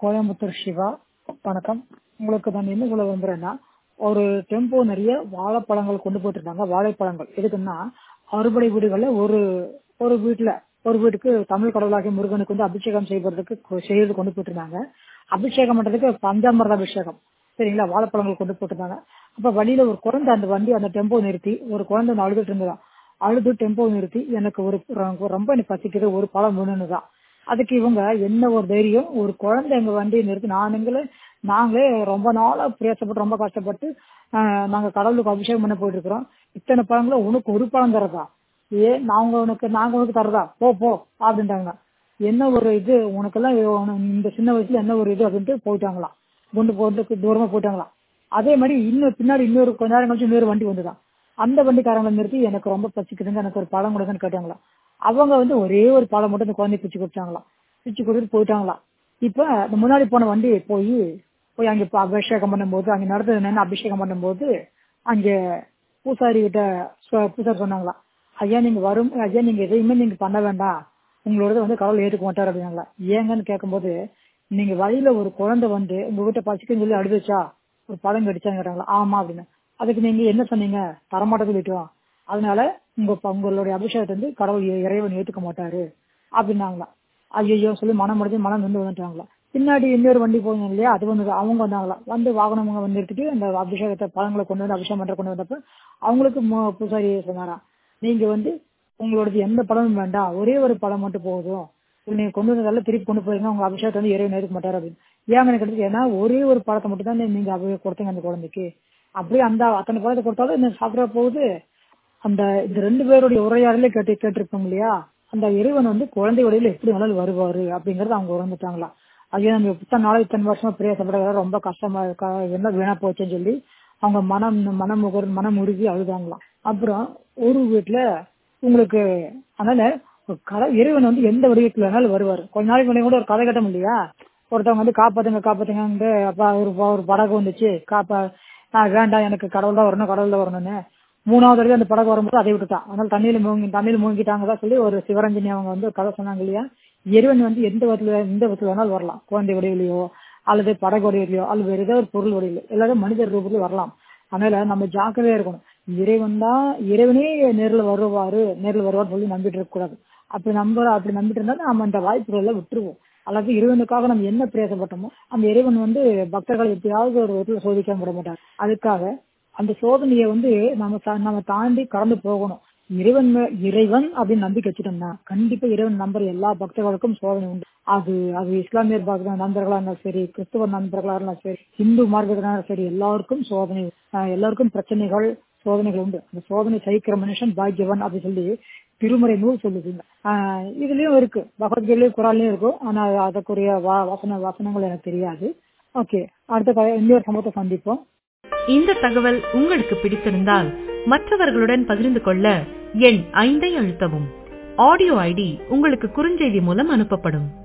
கோயம்புத்தூர் சிவா வணக்கம் உங்களுக்கு நான் என்ன சொல்ல விரும்புறேன்னா ஒரு டெம்போ நிறைய வாழைப்பழங்கள் கொண்டு போயிட்டு இருந்தாங்க வாழைப்பழங்கள் எதுக்குன்னா அறுபடை வீடுகள்ல ஒரு ஒரு வீட்டுல ஒரு வீட்டுக்கு தமிழ் கடவுளாகிய முருகனுக்கு வந்து அபிஷேகம் செய்வதற்கு கொ- செய்யறது கொண்டு போயிட்டு இருந்தாங்க அபிஷேகம் பண்றதுக்கு பஞ்சாமிரத அபிஷேகம் சரிங்களா வாழைப்பழங்கள் கொண்டு போட்டிருந்தாங்க அப்ப வழியில ஒரு குழந்தை அந்த வண்டி அந்த டெம்போ நிறுத்தி ஒரு குழந்தை ஒண்ணு அழுதுட்டு இருந்ததா அழுது டெம்போ நிறுத்தி எனக்கு ஒரு ரொ- ரொம்ப எனக்கு பசிக்குது ஒரு பழம் வேணும்னுதான் அதுக்கு இவங்க என்ன ஒரு தைரியம் ஒரு குழந்தை எங்க வண்டியை நிறுத்தி நானுங்களே நாங்களே ரொம்ப நாளா பிரயாசப்பட்டு ரொம்ப கஷ்டப்பட்டு ஆஹ், நாங்க கடவுளுக்கு அபிஷேகம் பண்ண போயிட்டு இருக்கிறோம் இத்தனை பழங்கள உனக்கு ஒரு பழம் தரதா ஏ நாங்க உனக்கு நாங்க உனக்கு தரதா போ போ அப்படின்ட்டாங்க என்ன ஒரு இது உனக்கெல்லாம் உனக்கு இந்த சின்ன வயசுல என்ன ஒரு இது அப்படின்ட்டு போயிட்டாங்களாம் கொண்டு போட்டு தூரமா போயிட்டாங்களாம் அதே மாதிரி இன்னொரு பின்னாடி இன்னொரு கொஞ்ச நேரம் கழிச்சு இன்னொரு வண்டி வந்துதான் அந்த வண்டிக்காரங்களை நிறுத்தி எனக்கு ரொம்ப பசிக்குதுங்க எனக்கு ஒரு பழம் கொடுங்கன்னு கேட்டாங்களாம் அவங்க வந்து ஒரே ஒரு பழம் மட்டும் அந்த குழந்தை பிச்சு கொடுத்தாங்களாம் பிச்சு கொடுத்துட்டு போயிட்டாங்களாம் இப்ப அந்த முன்னாடி போன வண்டி போய் போய் அங்க இப்ப அபிஷேகம் பண்ணும்போது அங்க நடந்தது என்னன்னு அபிஷேகம் பண்ணும்போது அங்க பூசாரி கிட்ட சொ- பூசாரி சொன்னாங்களாம் ஐயா நீங்க வரும் ஐயா நீங்க எதையுமே நீங்க பண்ண வேண்டாம் உங்களோட வந்து கடவுள் ஏற்றுக்க மாட்டார் அப்படின்னாங்களா ஏங்கன்னு கேட்கும்போது நீங்க வழியில ஒரு குழந்தை வந்து உங்க வீட்டை பசிக்குன்னு சொல்லி அழுதுச்சா ஒரு பழம் கடிச்சான்னு கேட்டாங்களா ஆமா அப்படின்னு அதுக்கு நீங்க என்ன சொன்னீங்க தரமாட்ட சொல்லிட்டோம் அதனால உங்க ப- உங்களுடைய அபிஷேகத்தை வந்து கடவுள் இ- இறைவன் ஏத்துக்க மாட்டாரு அப்படின்னாங்களாம் ஐயோ சொல்லி மனம் முடிஞ்சு மனம் வந்து வந்துட்டாங்களா பின்னாடி இன்னொரு வண்டி போகணும் இல்லையா அது வந்து அவங்க வந்தாங்களா வந்து வாகனம் வந்து நிறுத்திட்டு அந்த அபிஷேகத்தை பழங்களை கொண்டு வந்து அபிஷேகம் பண்ற கொண்டு வந்தப்ப அவங்களுக்கு மு- பூசாரி சொன்னாராம் நீங்க வந்து உங்களோடது எந்த பழமும் வேண்டாம் ஒரே ஒரு பழம் மட்டும் போதும் இது நீங்க கொண்டு வந்ததால திருப்பி கொண்டு போயிருங்க உங்க அபிஷேகத்தை வந்து இறைவன் ஏற்க மாட்டாரு அப்படின்னு ஏங்க எனக்கு கிடைச்சது ஏன்னா ஒரே ஒரு பழத்தை மட்டும் தான் நீங்க அபிஷேகம் கொடுத்தீங்க அந்த குழந்தைக்கு அப்படியே அந்த அத்தனை பழத்தை கொடுத்தாலும் என்ன சாப்பிட போகுது அந்த இந்த ரெண்டு பேருடைய உரையாடலே கேட்டு கேட்டிருப்போம் இல்லையா அந்த இறைவன் வந்து குழந்தை வழியில எப்படி வேணாலும் வருவாரு அப்படிங்கறத அவங்க உணர்ந்துட்டாங்களா ஐயோ நம்ம இத்தனை நாள் இத்தனை வருஷமா பிரயாசப்பட ரொம்ப கஷ்டமா இருக்கா என்ன வீணா போச்சுன்னு சொல்லி அவங்க மனம் மனம் முகர் மனம் உருகி அழுதாங்களாம் அப்புறம் ஒரு வீட்டுல உங்களுக்கு அதனால ஒரு கதை இறைவன் வந்து எந்த வடிவத்துல வேணாலும் வருவாரு கொஞ்ச நாளைக்கு முன்னாடி கூட ஒரு கதை கட்டம் இல்லையா ஒருத்தவங்க வந்து காப்பாத்துங்க காப்பாத்துங்க அப்பா ஒரு ஒரு படகு வந்துச்சு காப்பா நான் வேண்டாம் எனக்கு கடவுள் தான் வரணும் கடவுள் தான் வரணும்னு மூணாவது வரைக்கும் அந்த படகு வரும்போது அதை விட்டுட்டான் அதனால தண்ணியில மூங்கி தண்ணியில மூங்கிட்டாங்க சொல்லி ஒரு சிவரஞ்சனி அவங்க வந்து ஒரு கதை சொன்னாங்க இல்லையா இறைவன் வந்து எந்த விதத்துல எந்த விதத்துல வேணாலும் வரலாம் குழந்தை வடிவிலையோ அல்லது படகு வடிவிலையோ அல்லது வேற ஏதோ ஒரு பொருள் வடிவிலோ எல்லாரும் மனிதர் ரூபத்துல வரலாம் அதனால நம்ம ஜாக்கிரதையா இருக்கணும் இறைவன் தான் இறைவனே நேர்ல வருவாரு நேர்ல வருவார்னு சொல்லி நம்பிட்டு இருக்க கூடாது அப்படி நம்ப அப்படி நம்பிட்டு இருந்தா நம்ம அந்த வாய்ப்புகளை விட்டுருவோம் அல்லது இறைவனுக்காக நம்ம என்ன பிரயாசப்பட்டோமோ அந்த இறைவன் வந்து பக்தர்களை எப்படியாவது ஒரு விதத்துல சோதிக்க விட மாட்டார் அதுக்காக அந்த சோதனையை வந்து நம்ம தா- நம்ம தாண்டி கடந்து போகணும் இறைவன் மே- இறைவன் அப்படின்னு நம்பிக்கை வச்சுட்டோம்னா கண்டிப்பா இறைவன் நம்புற எல்லா பக்தர்களுக்கும் சோதனை உண்டு அது அது இஸ்லாமியர் பக்த நண்பர்களா இருந்தாலும் சரி கிறிஸ்துவ நண்பர்களா இருந்தாலும் சரி இந்து மார்க்கத்தினாலும் சரி எல்லாருக்கும் சோதனை ஆஹ் எல்லாருக்கும் பிரச்சனைகள் சோதனைகள் உண்டு அந்த சோதனை சகிக்கிற மனுஷன் பாக்கியவன் அப்படின்னு சொல்லி திருமுறை நூல் சொல்லுதுங்க ஆஹ் இதுலயும் இருக்கு பகவத்கீதையிலயும் குரான்லயும் இருக்கும் ஆனா அதுக்குரிய வா- வசன வசனங்கள் எனக்கு தெரியாது ஓகே அடுத்த க- இன்னொரு சம்பவத்தை சந்திப்போம் இந்த தகவல் உங்களுக்கு பிடித்திருந்தால் மற்றவர்களுடன் பகிர்ந்து கொள்ள எண் ஐந்தை அழுத்தவும் ஆடியோ ஐடி உங்களுக்கு குறுஞ்செய்தி மூலம் அனுப்பப்படும்